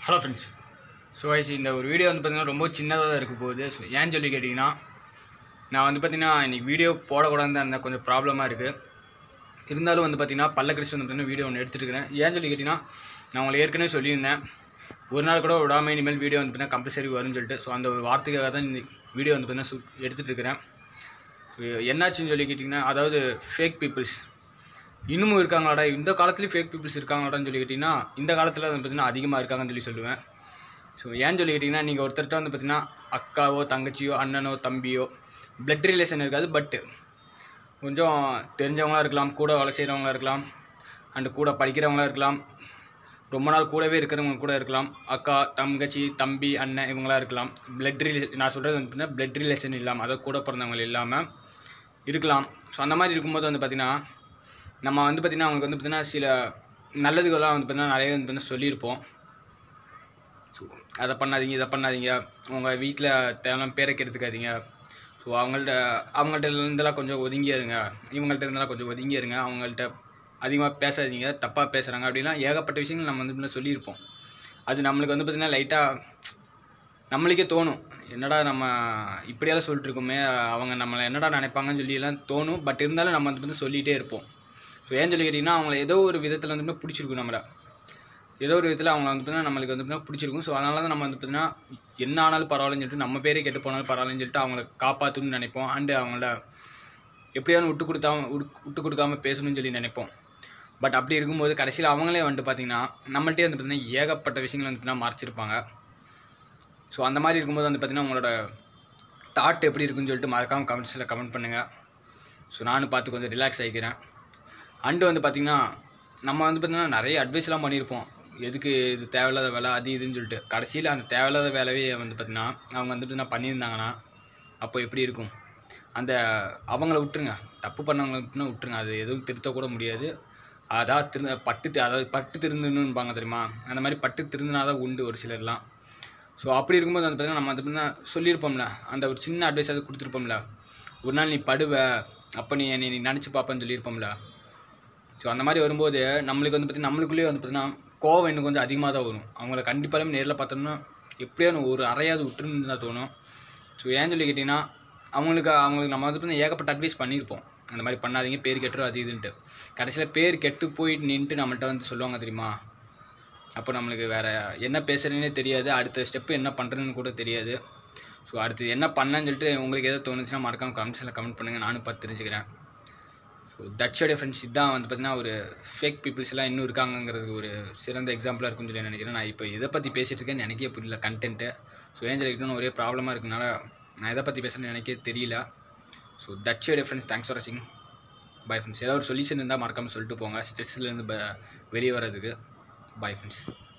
hello friends so ice இந்த ஒரு video வந்து பார்த்திங்கன்னா ரொம்ப சின்னதாக தான் இருக்க போகுது ஸோ ஏன்னு சொல்லி கேட்டிங்கன்னா நான் வந்து பார்த்திங்கன்னா இன்றைக்கி வீடியோ போடக்கூடாதுன்னு தான் இருந்தேன் கொஞ்சம் ப்ராப்ளமாக இருக்குது இருந்தாலும் வந்து பார்த்திங்கன்னா பல்ல கிறிஸ்து வந்து பார்த்திங்கன்னா வீடியோ ஒன்று எடுத்துருக்கிறேன் ஏன்னு சொல்லி கேட்டிங்கன்னா நான் உங்களை ஏற்கனவே சொல்லியிருந்தேன் ஒரு நாள் கூட விடாமல் இனிமேல் வீடியோ வந்து பார்த்திங்கன்னா கம்பல்சரி வரும்னு சொல்லிட்டு ஸோ அந்த ஒரு வார்த்தைக்காக தான் இந்த வீடியோ வந்து பார்த்திங்கன்னா சு எடுத்துகிட்டு இருக்கிறேன் ஸோ என்னாச்சுன்னு சொல்லி கேட்டிங்கன்னா அதாவது ஃபேக் பீப்புள்ஸ் இன்னமும் இருக்காங்களாடா இந்த காலத்துலேயும் ஃபேக் பீப்புள்ஸ் இருக்காங்களாடான்னு சொல்லி கேட்டிங்கன்னா இந்த காலத்தில் வந்து பார்த்திங்கன்னா அதிகமாக இருக்காங்கன்னு சொல்லி சொல்லுவேன் ஸோ ஏன்னு சொல்லி கேட்டிங்கன்னா நீங்கள் ஒருத்தர்கிட்ட வந்து பார்த்திங்கன்னா அக்காவோ தங்கச்சியோ அண்ணனோ தம்பியோ பிளட் ரிலேஷன் இருக்காது பட்டு கொஞ்சம் தெரிஞ்சவங்களா இருக்கலாம் கூட வேலை செய்கிறவங்களா இருக்கலாம் அண்டு கூட படிக்கிறவங்களா இருக்கலாம் ரொம்ப நாள் கூடவே இருக்கிறவங்க கூட இருக்கலாம் அக்கா தங்கச்சி தம்பி அண்ணன் இவங்களா இருக்கலாம் பிளட் ரிலேஷன் நான் சொல்கிறது வந்து பார்த்தீங்கன்னா பிளட் ரிலேஷன் இல்லாமல் அதாவது கூட பிறந்தவங்க இல்லாமல் இருக்கலாம் ஸோ அந்த மாதிரி இருக்கும்போது வந்து பார்த்திங்கன்னா நம்ம வந்து பார்த்திங்கன்னா அவங்களுக்கு வந்து பார்த்திங்கன்னா சில நல்லதுகள்லாம் வந்து பார்த்திங்கன்னா நிறைய வந்து பார்த்திங்கன்னா சொல்லியிருப்போம் ஸோ அதை பண்ணாதீங்க இதை பண்ணாதீங்க உங்கள் வீட்டில் தேவையான பேரை கெடுத்துக்காதீங்க ஸோ அவங்கள்ட்ட அவங்கள்ட்ட இருந்தெல்லாம் கொஞ்சம் ஒதுங்கி இருங்க இவங்கள்ட்ட இருந்தெல்லாம் கொஞ்சம் ஒதுங்கி இருங்க அவங்கள்ட்ட அதிகமாக பேசாதீங்க தப்பாக பேசுகிறாங்க அப்படிலாம் ஏகப்பட்ட விஷயங்கள் நம்ம வந்து முன்ன சொல்லியிருப்போம் அது நம்மளுக்கு வந்து பார்த்திங்கன்னா லைட்டாக நம்மளுக்கே தோணும் என்னடா நம்ம இப்படியெல்லாம் சொல்லிட்டு இருக்கோமே அவங்க நம்மளை என்னடா நினைப்பாங்கன்னு சொல்லி எல்லாம் தோணும் பட் இருந்தாலும் நம்ம வந்து வந்து சொல்லிகிட்டே இருப்போம் ஸோ ஏன்னு சொல்லி கேட்டிங்கன்னா அவங்கள ஏதோ ஒரு விதத்தில் வந்து பிடிச்சிருக்கும் நம்மளை ஏதோ ஒரு விதத்தில் அவங்கள வந்து பார்த்தீங்கன்னா நம்மளுக்கு வந்து பார்த்தீங்கன்னா பிடிச்சிருக்கும் ஸோ அதனால தான் நம்ம வந்து பார்த்தீங்கன்னா என்ன ஆனாலும் பரவாயில்லன்னு சொல்லிட்டு நம்ம பேரே கெட்டு போனாலும் பரவாயில்லன்னு சொல்லிட்டு அவங்கள காப்பாற்றணும்னு நினைப்போம் அண்டு அவங்கள எப்படியாவது விட்டு கொடுத்தாம விட்டு கொடுக்காம பேசணும்னு சொல்லி நினைப்போம் பட் அப்படி இருக்கும்போது கடைசியில் அவங்களே வந்துட்டு பார்த்தீங்கன்னா நம்மள்ட்டே வந்து பார்த்தீங்கன்னா ஏகப்பட்ட விஷயங்கள் வந்து பார்த்தீங்கன்னா மறைச்சிருப்பாங்க ஸோ அந்த மாதிரி இருக்கும்போது வந்து பார்த்தீங்கன்னா உங்களோட தாட் எப்படி இருக்குன்னு சொல்லிட்டு மறக்காமல் கமெண்ட்ஸில் கமெண்ட் பண்ணுங்கள் ஸோ நானும் பார்த்து கொஞ்சம் ரிலாக்ஸ் ஆகிக்கிறேன் அண்டு வந்து பார்த்திங்கன்னா நம்ம வந்து பார்த்திங்கன்னா நிறைய அட்வைஸ்லாம் பண்ணியிருப்போம் எதுக்கு இது தேவையில்லாத வேலை அது இதுன்னு சொல்லிட்டு கடைசியில் அந்த தேவையில்லாத வேலையே வந்து பார்த்திங்கன்னா அவங்க வந்து பார்த்திங்கன்னா பண்ணியிருந்தாங்கன்னா அப்போ எப்படி இருக்கும் அந்த அவங்கள விட்டுருங்க தப்பு பண்ணவங்கள மட்டும் விட்டுருங்க அது எதுவும் திருத்தக்கூட முடியாது அதாவது திரு பட்டு தி- அதாவது பட்டு திருந்தணும்பாங்க தெரியுமா அந்த மாதிரி பட்டு திருந்தினா தான் உண்டு ஒரு சிலர்லாம் ஸோ அப்படி இருக்கும்போது வந்து பார்த்திங்கன்னா நம்ம வந்து பார்த்திங்கன்னா சொல்லியிருப்போம்ல அந்த ஒரு சின்ன அட்வைஸ் அது கொடுத்துருப்போம்ல ஒரு நாள் நீ படுவ அப்போ நீ என்னை நீ நினச்சி பார்ப்பேன்னு சொல்லியிருப்போம்ல ஸோ அந்த மாதிரி வரும்போது நம்மளுக்கு வந்து பார்த்திங்கன்னா நம்மளுக்குள்ளேயே வந்து பார்த்திங்கன்னா கோவம் இன்னும் கொஞ்சம் அதிகமாக தான் வரும் அவங்கள கண்டிப்பாக நேரில் பார்த்தோம்னா எப்படியாவது ஒரு அறையாவது விட்டுருந்து தான் தோணும் ஸோ ஏன்னு சொல்லி கேட்டிங்கன்னா அவங்களுக்கு அவங்களுக்கு நம்ம வந்து பார்த்தீங்கன்னா ஏகப்பட்ட அட்வைஸ் பண்ணியிருப்போம் அந்த மாதிரி பண்ணாதீங்க பேர் கெட்டுரும் அது இதுன்ட்டு கடைசியில் பேர் கெட்டு போயிட்டு நின்றுட்டு நம்மள்ட்ட வந்து சொல்லுவாங்க தெரியுமா அப்போ நம்மளுக்கு வேறு என்ன பேசுகிறேன்னே தெரியாது அடுத்த ஸ்டெப்பு என்ன பண்ணுறதுன்னு கூட தெரியாது ஸோ அடுத்து என்ன பண்ணலான்னு சொல்லிட்டு உங்களுக்கு எதாவது தோணுச்சுன்னா மறக்காம கமெண்ட்ஸில் கமெண்ட் பண்ணுங்கள் நானும் பார்த்து தெரிஞ்சுக்கிறேன் ஸோ தட்ஸோடைய ஃப்ரெண்ட்ஸ் இதான் வந்து பார்த்தீங்கன்னா ஒரு ஃபேக் பீப்புள்ஸ் எல்லாம் இன்னும் இருக்காங்கங்கிறதுக்கு ஒரு சிறந்த எக்ஸாம்பிளாக இருக்கும்னு சொல்லி நினைக்கிறேன் நான் இப்போ எதை பற்றி பேசிகிட்டு இருக்கேன்னு எனக்கே புரியல கண்டென்ட்டு ஸோ ஏன் சொல்லிக்கிட்டோன்னு ஒரே ப்ராப்ளமாக இருக்கனால நான் எதை பற்றி பேசுகிறேன்னு எனக்கே தெரியல so that's all for today friends thanks for வாட்சிங் பை ஃப்ரெண்ட்ஸ் ஏதாவது ஒரு சொல்யூஷன் இருந்தால் மறக்காமல் சொல்லிட்டு போங்க ஸ்ட்ரெஸ்லேருந்து வெளியே வர்றதுக்கு பை ஃப்ரெண்ட்ஸ்